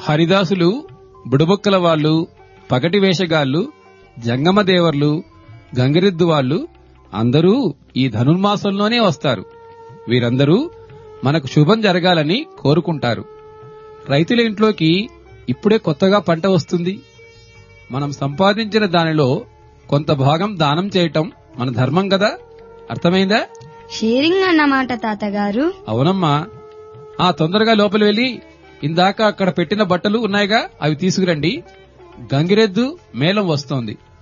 హరిదాసులు బుడబొక్కల వాళ్ళు పగటి వేషగాళ్ళు జంగమదేవర్లు గంగిరెద్దు వాళ్ళు అందరూ ఈ ధనుర్మాసంలోనే వస్తారు వీరందరూ మనకు శుభం జరగాలని కోరుకుంటారు రైతుల ఇంట్లోకి ఇప్పుడే కొత్తగా పంట వస్తుంది మనం సంపాదించిన దానిలో కొంత భాగం దానం చేయటం మన ధర్మం కదా అర్థమైందా షేరింగ్ అన్నమాట తాతగారు అవునమ్మా ఆ తొందరగా లోపలి వెళ్ళి ఇందాక అక్కడ పెట్టిన బట్టలు ఉన్నాయిగా అవి తీసుకురండి గంగిరెద్దు మేళం వస్తోంది